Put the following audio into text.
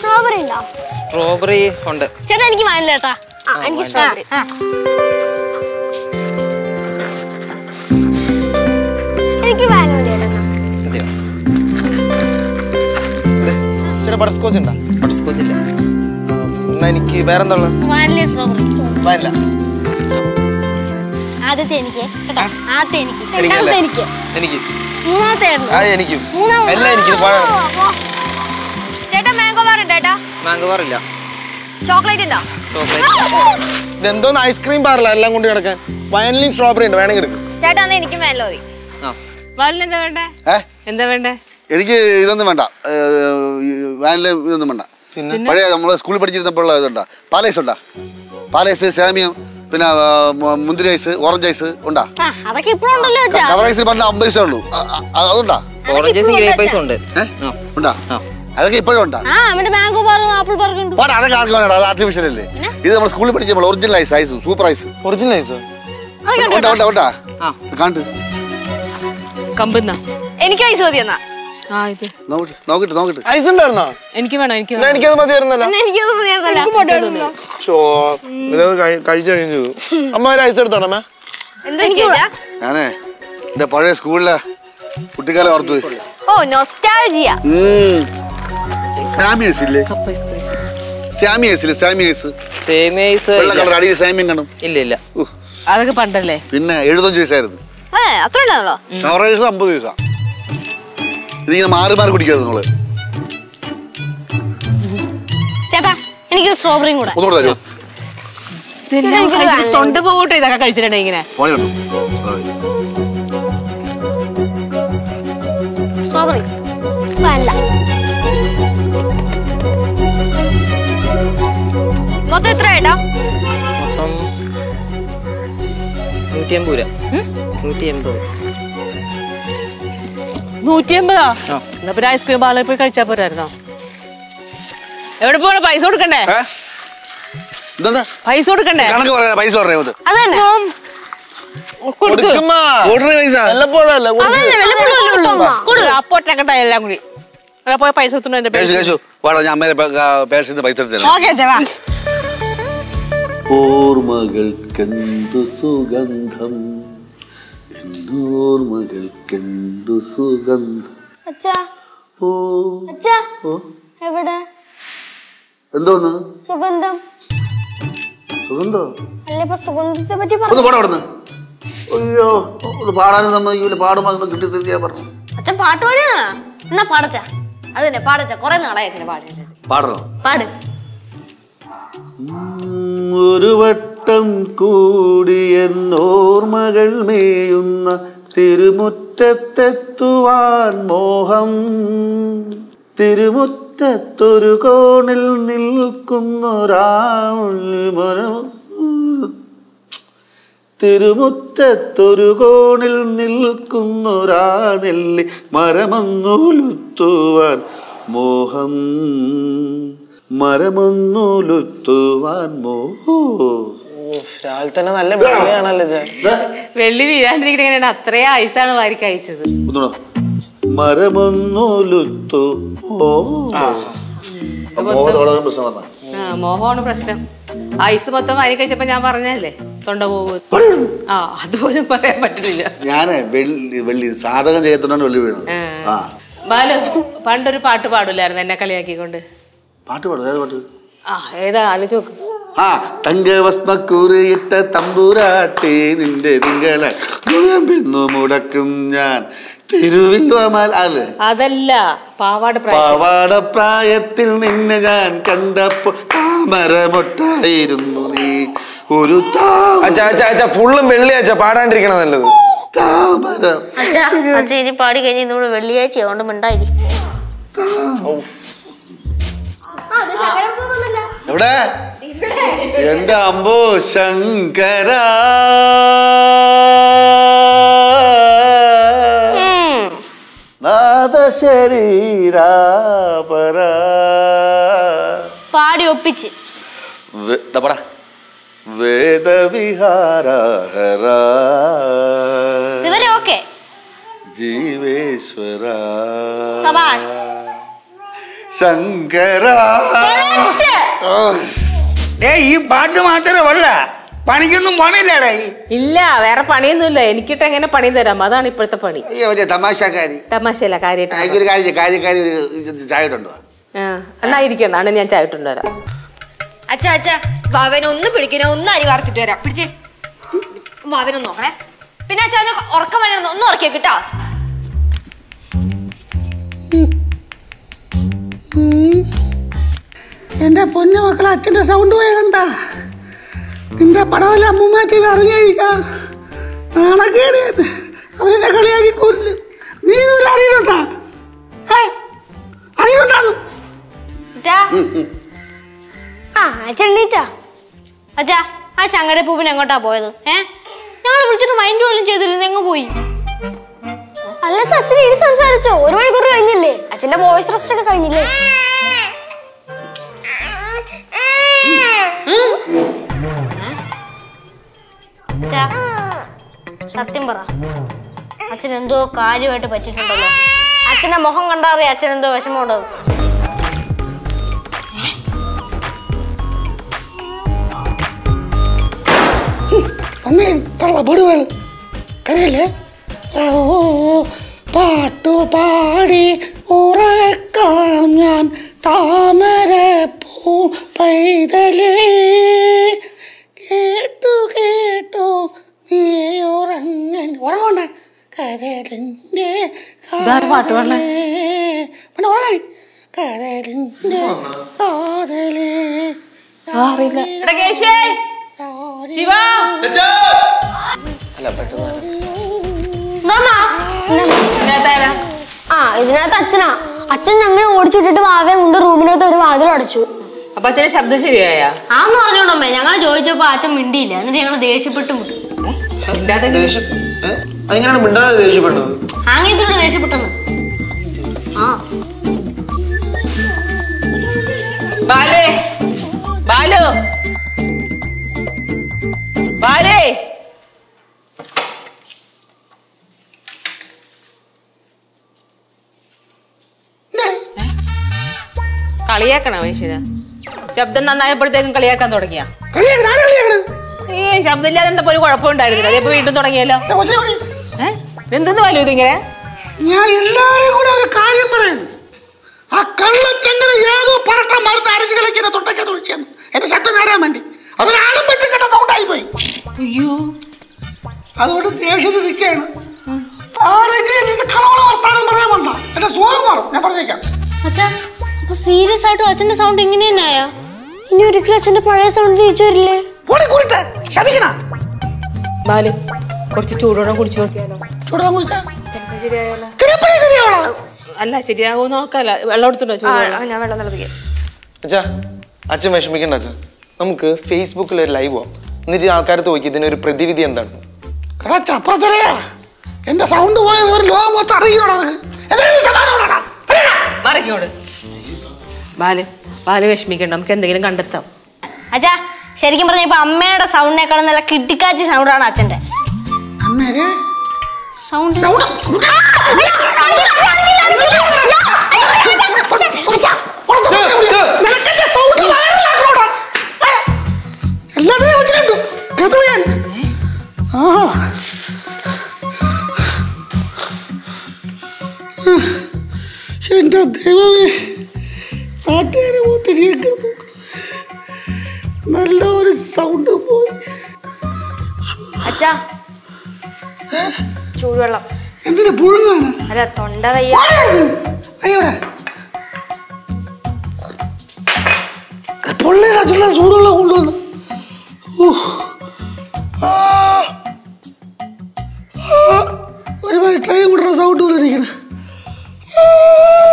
Strawberry ഉണ്ടോ strawberry ഉണ്ട് ചേട്ടാ എനിക്ക് വാനില ചേട്ടാ ആ എനിക്ക് സ്ട്രോബെറി എനിക്ക് വാനില മതി ചേട്ടാ അതെയോ ചേട്ടാ ബട്ടർ സ്കോച്ച് ഉണ്ടോ ബട്ടർസ്കോച്ച് ഇല്ല എന്നാ എനിക്ക് വേറെന്താ ഉള്ളത് വാനില സ്ട്രോബെറി വാനില ആദ്യത്തെ എനിക്ക് കേട്ടോ ആദ്യത്തെ എനിക്ക് എനിക്കല്ലേ? രണ്ടാമത്തെ എനിക്ക് എനിക്ക് മൂന്നാമത്തെ ആയിരുന്നു ആ എനിക്കും മൂന്നാമത്തെ എല്ലാം എനിക്ക് പഴം ചേട്ടാ മാംഗോ ബാർ ഉണ്ട് ചേട്ടാ മാംഗോ ബാർ ഇല്ല ചോക്ലേറ്റ് ഉണ്ടോ ചോക്ലേറ്റ് ഇതെന്തോന്ന് ഐസ്ക്രീം പാറില്ല എല്ലാം കൊണ്ട് കിടക്കാൻ വയലിനും സ്ട്രോബെറി ഉണ്ട് വേണമെങ്കിൽ എടുക്കും ചേട്ടാ എന്നാ എനിക്ക് മേലോ മതി ആ വാലിന് എന്താ വേണ്ടേ ഏ എന്താ വേണ്ടേ എനിക്ക് ഇതൊന്നും വേണ്ട വാനില ഇതൊന്നും വേണ്ട പഴയ നമ്മൾ സ്കൂളിൽ പഠിച്ചിരുന്നപ്പോൾ ഇതുണ്ടാ പാലേസ് ഉണ്ടാ പാലേസ് സാമിയം പിന്നെ ആ, മു- മുന്തിരി ഐസ് ഓറഞ്ച് ഐസ് ഉണ്ടാ ആ അതൊക്കെ ഇപ്പോഴും ഉണ്ടല്ലോ വെച്ചാ കവർ ഐസ് പറഞ്ഞ അമ്പത് പൈസ ഉള്ളൂ ആ, ആ, അതുണ്ടാ ഓറഞ്ചസും ഗ്രേപ്പ് ഐസും ഉണ്ട് ഏ ആ. ഉണ്ടാ ആ. അതൊക്കെ ഇപ്പോഴും ഉണ്ടാ ആ അവന്റെ മാംഗോ പാറും ആപ്പിൾ പാർക്കും ഉണ്ട് പാടാ അതൊക്കെ ആർക്കും വേണ്ട അത് ആർട്ടിഫിഷ്യൽ അല്ലേ ഇത് നമ്മൾ സ്കൂളിൽ പഠിച്ചപ്പോൾ original ice ice super ice original ice അതൊക്കെ ഉണ്ട് ഉണ്ടാ ഉണ്ടാ ഉണ്ടാ ആ. കാണിട്ട് കമ്പുന്ന എനിക്ക് ഐസ് മതി എന്നാ ആ ഇത് നോക്കിട്ട് നോക്കിട്ട് നോക്കിട്ട് ഐസ് ഉണ്ടായിരുന്നോ എനിക്ക് വേണം എനിക്ക് എന്നാ വേണം എനിക്കത് മതിയായിരുന്നല്ലോ എനിക്കൊന്നും ചെയ്യാറില്ല ഷോ ഇത് കഴി- കഴിച്ച് കഴിഞ്ഞു അമ്മ ഒരു ഐസ് എടുത്തോടെ അമ്മ എന്തോ ചേച്ചാ ഞാനേ എൻ്റെ പഴയ സ്കൂളിലെ കുട്ടിക്കാലം ഓർത്തു പോയി. ഓ നൊസ്റ്റാൾജിയ ഉം. സാമി ഐസ് ഇല്ലേ കപ്പ് ഐസ്ക്രീം സാമി ഐസ് ഇല്ലേ സാമി ഐസ് സേമിയ ഐസ് വെള്ള ഇല്ല. കളർ അടിയിൽ സാമ്യം കാണും ഇല്ല ഇല്ല ഉഹ്. അതൊക്കെ പണ്ടല്ലേ പിന്നെ എഴുപത്തഞ്ച് വയസ്സായിരുന്നു ഏ അത്ര ഉണ്ടാണല്ലോ കവർ ഐസ് അമ്പത് പൈസ ഇതിങ്ങനെ മാറി മാറി കുടിക്കായിരുന്നു നിങ്ങള് ചേട്ടാ എനിക്കൊരു സ്ട്രോബെറിയും കൂടെ ഒന്നുകൂടെ തരുമോ ഇതെല്ലാം കഴിച്ചിട്ട് തൊണ്ട പോകട്ടെ ഇതൊക്കെ കഴിച്ചിട്ടുണ്ടെ ഇങ്ങനെ പോലെ ഉണ്ടോ അതെ. സ്ട്രോബെറി വാനില മൊത്തം എത്ര ചേട്ടാ മൊത്തം നൂറ്റി അമ്പത് രൂപ നൂറ്റി എൺപത് നൂറ്റി എൺപതാ ആ. എന്നാ പിന്നെ ഐസ്ക്രീം പാർലറിൽ പോയി കഴിച്ചാ പോരായിരുന്നോ എവിടെ പോണ പൈസ കൊടുക്കണ്ടേ ഏ? ഇതെന്താ പൈസ കൊടുക്കണ്ടേ കണക്ക് പറയാ പൈസ പറയാ അത് അത് തന്നെ ഉം. കൊടുക്ക് കൊടുക്കുമ്മ. ഓർഡർ പൈസ വല്ലപ്പോഴല്ല കൊടുക്ക് അപ്പൊ ഒറ്റക്കട്ട എല്ലാം കൂടി അല്ല പോയ പൈസ കൊടുത്തു എന്റെ കേശു കേശു വാടാ ഞാൻ അമ്മേരെ പേഴ്സിൽ നിന്ന് പൈസ എടുത്തരാം ഓക്കെ ചേവാ ഓർമ്മകൾക്കെന്തു സുഗന്ധം ഓർമ്മകൾക്കെന്തു സുഗന്ധം അച്ഛാ ഓ അച്ഛാ ഓ എവിടെ എന്തോന്ന് സുഗന്ധം സുഗന്ധം അല്ല ഇപ്പൊ സുഗന്ധത്തെ പറ്റി ഒന്ന് പറഞ്ഞു പോടാ അവിടുന്ന് അയ്യോ ഒന്ന് പാടാനും സമ്മതിക്കൂല പാടുമ്പോൾ അതൊന്നും കിട്ടി തീർച്ചയാ പറഞ്ഞു അച്ഛൻ പാട്ട് പാടിയാ എന്നാ പാടച്ച അത് തന്നെ പാടച്ച കൊറേ നാളായി അച്ഛനെ പാടി പാടണോ പാട് ഉം, ഒരു വട്ടം കൂടി ഓർമ്മകൾ മേയുന്ന തിരുമുറ്റത്തെത്തുവാൻ മോഹം തിരുമുറ്റത്തൊരു കോണിൽ നിൽക്കുന്നൊരാമരം തിരുമുറ്റത്തൊരു കോണിൽ നിൽക്കുന്നൊരാ നെല്ലി മരമൊന്നുലുത്തുവാൻ മോഹം മരമൊന്നുലുത്തുവാൻ മോഹം രാവിലെ തന്നെ നല്ല വെള്ളിയാണല്ലോ ചേ വെള്ളി വീഴാണ്ടിരിക്കണ എങ്ങനെയാണ് അത്രയും ഐസാണ് വാരി കഴിച്ചത് ഒന്നുകൂടെ മരമൊന്നുലുത്തു മോഹത്തോളം പ്രശ്നം പറഞ്ഞ ആ മോഹമാണ് പ്രശ്നം ഐസ് മൊത്തം വാരി കഴിച്ചപ്പോ ഞാൻ പറഞ്ഞല്ലേ തൊണ്ട പോകും ആ അതുപോലും പറയാൻ പറ്റുന്നില്ല ഞാനേ വെള്ളി വെള്ളി സാധകം ചെയ്യത്തോണ്ടാണ് വെള്ളി വീണത് ആ ബാലു പണ്ടൊരു പാട്ട് പാടില്ലായിരുന്നു എന്നെ കളിയാക്കിക്കൊണ്ട് പാട്ട് പാടും ഏത് പാട്ട് ആ ഏതാ ആലോചിച്ച് നോക്ക് ആ തങ്കഭസ്മക്കുറിയിട്ട തമ്പുരാട്ടി നിന്റെ തിങ്കള നോയമ്പെന്നു മുടക്കും ഞാൻ തിരുവില്ലുവമാൽ അല്ലേ അതല്ല പാവാട് പ്രായം പാവാട പ്രായത്തിൽ നിന്നെ ഞാൻ കണ്ടപ്പോൾ താമരമൊട്ടായിരുന്നു നീ ഒരു താമ അച്ഛാ അച്ഛാ അച്ഛാ ഫുള്ളും വെള്ളിയാഴ്ച പാടാണ്ടിരിക്കണ നല്ലത് താമര അച്ഛാ അച്ഛൻ ഇനി പാടി കഴിഞ്ഞ് ഇന്നോട് വെള്ളിയാഴ്ച അതുകൊണ്ട് മിണ്ടായി എവിടെ എന്റെ അമ്പോ ശങ്കര നാദശരീരാപര പാടി ഒപ്പിച്ച് വേദവിഹാരഹര ഇതുവരെ ഓക്കെ ജീവേശ്വര സബാഷ് ശങ്കര ഡേ ഈ പാട്ട് മാത്രമേ ഉള്ള പണിക്കൊന്നും പണിയില്ലടേ ഇല്ല വേറെ പണിയൊന്നുമില്ല എനിക്കിട്ട് എങ്ങനെ പണി തരാം അതാണ് ഇപ്പോഴത്തെ പണി അയ്യോ മറ്റേ തമാശക്കാരി തമാശയല്ല കാര്യമായിട്ട് എനിക്കൊരു കാര്യം ചെയ്യ്, കാര്യക്കാരി ഒരു ചായ ഇട്ടുണ്ടോ ആ എന്നാ ഇരിക്കണം ആണ് ഞാൻ ചായട്ടുണ്ട് വരാം അച്ഛാ അച്ഛാ വാവനെ ഒന്ന് പിടിക്കണേ ഒന്ന് അരി വാർത്തിട്ട് വരാം പിടിച്ചേ വാവനൊന്ന് നോക്കണേ പിന്നെ അച്ഛാ അവനെ ഉറക്കം വേണം ഒന്ന് ഉറക്കിയ കിട്ടോ എന്റെ പൊന്നു മക്കളെ അച്ഛന്റെ സൗണ്ട് പോയ കണ്ട നിന്റെ പടവല്ല അമ്മൂമാറ്റി അറിഞ്ഞഴിക്ക നാണക്കേട് അവരെന്നെ കളിയാക്കി കൊല്ലും നീ ഇതിൽ അറിയുന്നുണ്ടാ ഏ അറിയുന്നുണ്ടാന്ന് അച്ഛാ ആ അച്ഛൻ എണീറ്റാ അച്ഛാ ആ ശങ്കര പൂപ്പിന് എങ്ങോട്ടാ പോയത് ഏ ഞങ്ങൾ വിളിച്ചിട്ട് മൈൻഡ് പോലും ചെയ്തില്ല എങ്ങ് പോയി അല്ല അച്ഛാ, അച്ഛൻ ഇനി സംസാരിച്ചോ ഒരു മണിക്കൂർ കഴിഞ്ഞില്ലേ അച്ഛന്റെ വോയിസ് റെസ്റ്റ് ഒക്കെ കഴിഞ്ഞില്ലേ അച്ഛാ സത്യം പറ അച്ഛൻ എന്തോ കാര്യമായിട്ട് പറ്റിയിട്ടുണ്ടല്ലോ അച്ഛന്റെ മുഖം കണ്ടറിയ അച്ഛൻ എന്തോ വിഷമമുണ്ടത് വന്നേ കള്ള പൊടുവേള് കരയല്ലേ ഓ ഓ, ഓ, പാട്ടു പാടി ഉറക്കാം ഞാൻ താമര പൂ പൈതലേ കേട്ടു കേട്ടു നീ ഉറങ്ങൻ ഉറങ്ങണ്ട കരളിൻ്റെ ഇതാര് പാട്ട് പാടണേ? കാതലേ. പിന്നെ ഉറങ്ങാൻ കരളിൻ്റെ കാതലേ എടാ കേശേ ശിവ അല്ല പെട്ടെന്ന് ഇതിനകത്താരാ? ആ ഇതിനകത്ത് അച്ഛനാ അച്ഛൻ ഞങ്ങളെ ഓടിച്ചുവിട്ടിട്ട് വാവയും കൊണ്ട് റൂമിനകത്ത് ഒരു വാതിൽ അടച്ചു അപ്പൊ അച്ഛന്റെ ശബ്ദം ശരിയായാ ആന്ന് പറഞ്ഞോണ്ടമ്മേ ഞങ്ങൾ ചോദിച്ചപ്പോ അച്ഛൻ മിണ്ടിയില്ല എന്നിട്ട് ഞങ്ങൾ ദേഷ്യപ്പെട്ടു മുട്ടു മിണ്ടാതെ ദേഷ്യം ഏ? അതെങ്ങനെയാണ് മിണ്ടാതെ ദേഷ്യപ്പെട്ടത് ആങ്ങേത്തിനോട് ദേഷ്യപ്പെട്ടെന്ന് ആ ബാലേ ബാലു ബാലേ കളിയാക്കണ മനുഷ്യന് ശബ്ദം നന്നായപ്പോഴത്തേക്കും കളിയാക്കാൻ തുടങ്ങിയ കളിയാക്കണ ആരാ കളിയാക്കണ ഈ ശബ്ദമില്ലാതെ എന്താ ഒരു കുഴപ്പമുണ്ടായിരുന്നില്ല അതേപ്പോ വീണ്ടും തുടങ്ങിയല്ലോ കൊച്ചിനെ വിളി. ഏഹ് എന്തെന്ന് വലു ഇതിങ്ങനെ ഞാൻ എല്ലാവരെയും കൂടെ ഒരു കാര്യം പറയുന്നു ആ കള്ളച്ചങ്ങന ഏതോ പറട്ട മരുന്ന് അരച്ച് കളിക്കുന്ന തൊട്ടൊക്കെ ഒഴിച്ചെന്ന് എന്റെ ശബ്ദം നേരാൻ വേണ്ടി അതൊരാളും പെട്ടും കേട്ട സൗണ്ടായി പോയി അയ്യോ അതുകൊണ്ട് ദേഷ്യത്തിൽ നിൽക്കുകയാണ് ആരെങ്കിലും എന്റെ കളവള വർത്താനം പറയാൻ വന്ന എന്റെ സുഖം മാറും ഞാൻ പറഞ്ഞേക്കാം അച്ഛാ അപ്പൊ സീരിയസ് ആയിട്ടും അച്ഛന്റെ സൗണ്ട് ഇങ്ങനെ തന്നെയായോ ഇനി ഒരിക്കലും അച്ഛന്റെ പഴയ സൗണ്ട് തിരിച്ചു വരില്ലേ ഓടി കുറിട്ടെ ക്ഷമിക്കണ ബാലു കുറച്ച് ചൂടോടെ കുടിച്ചു നോക്കിയാലോ ചൂടാൻ കുറിച്ച ചിലപ്പോ ശരിയായാലോ ചിലപ്പോഴേ ശരിയാവളാ അല്ല ശരിയാകുമോ നോക്കാല്ല വെള്ളം എടുത്തുണ്ടോ ചൂട് ഞാൻ വെള്ളം തിളപ്പിക്കാം അച്ഛാ അച്ഛൻ വിഷമിക്കണ്ട അച്ഛാ നമുക്ക് ഫേസ്ബുക്കിൽ ഒരു ലൈവ് പോവാം എന്നിട്ട് ആൾക്കാരത്ത് നോക്കി ഇതിനൊരു പ്രതിവിധി എന്താണ് കടാ ചപ്രത്തലയാ എന്റെ സൗണ്ട് പോയ ഒരു ലോകം മൊത്തം അറിയിക്കണോ എന്തെങ്കിലും സമാധാനം മറിക്കോട് ബാലു ബാലു വിഷമിക്കണ്ട നമുക്ക് എന്തെങ്കിലും കണ്ടെത്താം അച്ഛാ ശരിക്കും പറഞ്ഞ ഇപ്പൊ അമ്മയുടെ സൗണ്ടിനേക്കാളും നല്ല കിട്ടിക്കാച്ചി സൗണ്ടാണ് അച്ഛന്റെ അമ്മേരെ സൗണ്ട് സൗണ്ട് നിനക്കെന്റെ സൗണ്ട് വൈറലാക്കണോടാ എല്ലാത്തിനെയും വെച്ചിട്ടുണ്ടു കേട്ടോ ഞാൻ ആ എന്റെ ദൈവമേ നാട്ടുകാരെ തിരികെ നല്ല ഒരു സൗണ്ട് പോയി അച്ഛാ ചൂടുവെള്ളം എന്തിനാ പുഴുങ്ങാനാ അല്ല തൊണ്ട വയ്യ അയ്യോടെ പൊള്ളിയുടെ ചുള്ള ചൂടുള്ള കൊണ്ടുവന്നു ഊ. ആ. ആ. ഒരുമാതിരി ട്രെയിൻ വിടുന്ന സൗണ്ട് പോലെ ഇരിക്കണ